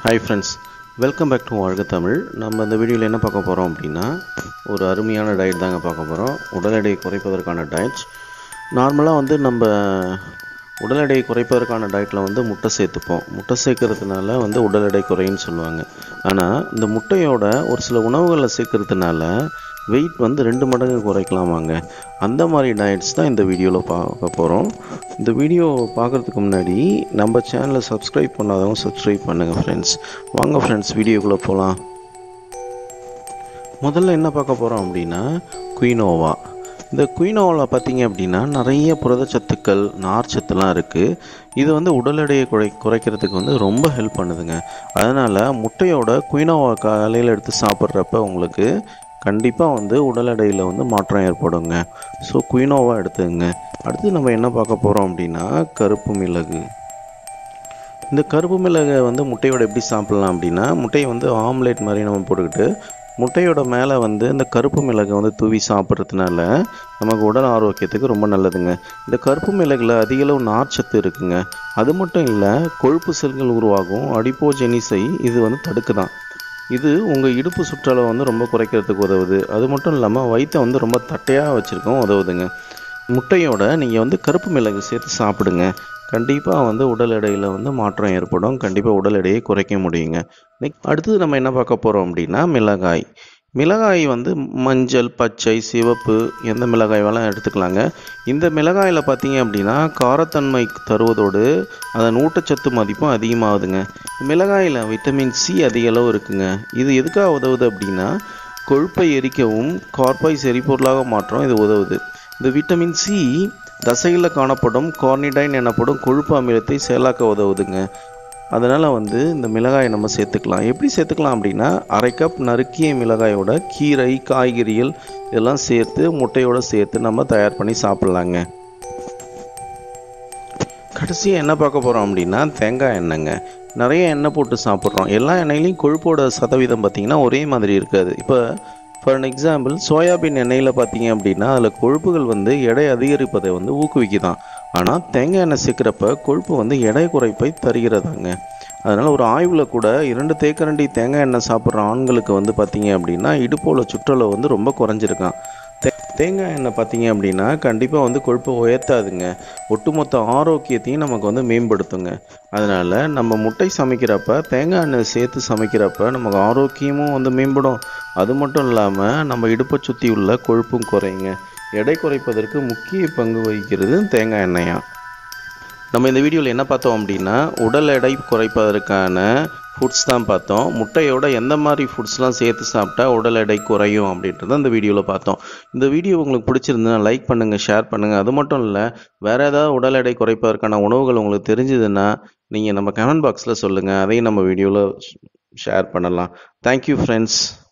hi friends welcome back to Vazhga Tamil நம்ம இந்த வீடியோவில் என்ன பார்க்க போகிறோம் அப்படின்னா ஒரு அருமையான டயட் தாங்க பார்க்க போகிறோம் உடல் எடையை குறைப்பதற்கான டயட்ஸ் நார்மலாக வந்து நம்ம உடல் எடையை குறைப்பதற்கான டயட்டில் வந்து முட்டை சேர்த்துப்போம் முட்டை சேர்க்கறதுனால வந்து உடல் எடை குறையுன்னு சொல்லுவாங்க ஆனால் இந்த முட்டையோட ஒரு சில உணவுகளை சேர்க்கறதுனால வெயிட் வந்து ரெண்டு மடங்கு குறைக்கலாமாங்க அந்த மாதிரி டயட்ஸ் தான் இந்த வீடியோவில் பார்க்க போகிறோம் இந்த வீடியோ பார்க்குறதுக்கு முன்னாடி நம்ம சேனலை சப்ஸ்கிரைப் பண்ணாதவங்க சப்ஸ்கிரைப் பண்ணுங்கள் ஃப்ரெண்ட்ஸ் வாங்க ஃப்ரெண்ட்ஸ் வீடியோக்குள்ளே போகலாம் முதல்ல என்ன பார்க்க போகிறோம் அப்படின்னா குயினோவா இந்த குயினோவில் பார்த்தீங்க அப்படின்னா நிறைய புரதச்சத்துக்கள் நார்ச்சத்துலாம் இருக்குது இது வந்து உடல் எடையை குறை குறைக்கிறதுக்கு வந்து ரொம்ப ஹெல்ப் பண்ணுதுங்க அதனால் முட்டையோட குயினோவா காலையில் எடுத்து சாப்பிட்றப்ப உங்களுக்கு கண்டிப்பாக வந்து உடல் எடையில் வந்து மாற்றம் ஏற்படுங்க ஸோ குயினோவா எடுத்துங்க அடுத்து நம்ம என்ன பார்க்க போகிறோம் அப்படின்னா கருப்பு மிளகு இந்த கருப்பு மிளகை வந்து முட்டையோட எப்படி சாப்பிட்லாம் அப்படின்னா முட்டையை வந்து ஆம்லேட் மாதிரி நம்ம போட்டுக்கிட்டு முட்டையோட மேலே வந்து இந்த கருப்பு மிளகை வந்து தூவி சாப்பிட்றதுனால நமக்கு உடல் ஆரோக்கியத்துக்கு ரொம்ப நல்லதுங்க இந்த கருப்பு மிளகுல அதிக அளவு நார்ச்சத்து இருக்குங்க அது மட்டும் இல்லை கொழுப்பு செல்கள் உருவாகும் அடிப்போஜெனிஸை இது வந்து தடுக்குதான் இது உங்கள் இடுப்பு சுற்றளவை வந்து ரொம்ப குறைக்கிறதுக்கு உதவுது அது மட்டும் இல்லாமல் வயிற்றை வந்து ரொம்ப தட்டையாக வச்சுருக்கவும் உதவுதுங்க முட்டையோட நீங்கள் வந்து கருப்பு மிளகு சேர்த்து சாப்பிடுங்க கண்டிப்பாக வந்து உடல் எடையில் வந்து மாற்றம் ஏற்படும் கண்டிப்பாக உடல் எடையை குறைக்க முடியுங்க நெக்ஸ்ட் அடுத்தது நம்ம என்ன பார்க்க போகிறோம் அப்படின்னா மிளகாய் மிளகாய் வந்து மஞ்சள் பச்சை சிவப்பு எந்த மிளகாய் வேணாலும் எடுத்துக்கலாங்க இந்த மிளகாயில் பார்த்தீங்க அப்படின்னா காரத்தன்மை தருவதோடு அதன் ஊட்டச்சத்து மதிப்பும் அதிகமாகுதுங்க மிளகாயில் விட்டமின் சி அதிக அளவு இருக்குங்க இது எதுக்காக உதவுது அப்படின்னா கொழுப்பை எரிக்கவும் கார்பைஸ் எரிபொருளாக மாற்றம் இது உதவுது இந்த விட்டமின் சி தசையில் காணப்படும் கார்னிடைன் எனப்படும் கொழுப்பு அமிலத்தை செயலாக்க உதவுதுங்க அதனால் வந்து இந்த மிளகாயை நம்ம சேர்த்துக்கலாம் எப்படி சேர்த்துக்கலாம் அப்படின்னா அரை கப் நறுக்கிய மிளகாயோட கீரை காய்கறிகள் இதெல்லாம் சேர்த்து முட்டையோடு சேர்த்து நம்ம தயார் பண்ணி சாப்பிட்லாங்க கடைசியாக என்ன பார்க்க போகிறோம் அப்படின்னா தேங்காய் எண்ணெய்ங்க நிறைய எண்ணெய் போட்டு சாப்பிட்றோம் எல்லா எண்ணெயிலையும் கொழுப்போட சதவீதம் பார்த்திங்கன்னா ஒரே மாதிரி இருக்காது இப்போ ஃபார் அன் எக்ஸாம்பிள் சோயாபீன் எண்ணெயில் பார்த்தீங்க அப்படின்னா அதில் கொழுப்புகள் வந்து எடை அதிகரிப்பதை வந்து ஊக்குவிக்குதான் ஆனால் தேங்காய் எண்ணெய் சேர்க்குறப்ப கொழுப்பு வந்து எடை குறைப்பை தருகிறதாங்க அதனால் ஒரு ஆய்வில் கூட இரண்டு தேக்கரண்டி தேங்காய் எண்ணெய் சாப்பிட்ற ஆண்களுக்கு வந்து பார்த்தீங்க அப்படின்னா இடுப்போல சுற்றளவு வந்து ரொம்ப குறைஞ்சிருக்கான் தே தேங்காய் எண்ணெய் பார்த்தீங்க அப்படின்னா கண்டிப்பாக வந்து கொழுப்பை உயர்த்தாதுங்க ஒட்டுமொத்த ஆரோக்கியத்தையும் நமக்கு வந்து மேம்படுத்துங்க அதனால் நம்ம முட்டை சமைக்கிறப்ப தேங்காய் எண்ணெய் சேர்த்து சமைக்கிறப்ப நமக்கு ஆரோக்கியமும் வந்து மேம்படும் அது மட்டும் இல்லாமல் நம்ம இடுப்பை சுற்றி உள்ள கொழுப்பும் குறையுங்க எடை குறைப்பதற்கு முக்கிய பங்கு வகிக்கிறது தேங்காய் எண்ணெயா நம்ம இந்த வீடியோவில் என்ன பார்த்தோம் அப்படின்னா உடல் எடை குறைப்பதற்கான ஃபுட்ஸ் தான் பார்த்தோம் முட்டையோட எந்த மாதிரி ஃபுட்ஸ்லாம் சேர்த்து சாப்பிட்டா உடல் எடை குறையும் அப்படின்றத இந்த வீடியோவில் பார்த்தோம் இந்த வீடியோ உங்களுக்கு பிடிச்சிருந்தா லைக் பண்ணுங்கள் ஷேர் பண்ணுங்கள் அது மட்டும் இல்லை வேறு ஏதாவது உடல் எடை குறைப்பதற்கான உணவுகள் உங்களுக்கு தெரிஞ்சதுன்னா நீங்கள் நம்ம கமெண்ட் பாக்ஸில் சொல்லுங்கள் அதையும் நம்ம வீடியோவில் ஷேர் பண்ணலாம் தேங்க்யூ ஃப்ரெண்ட்ஸ்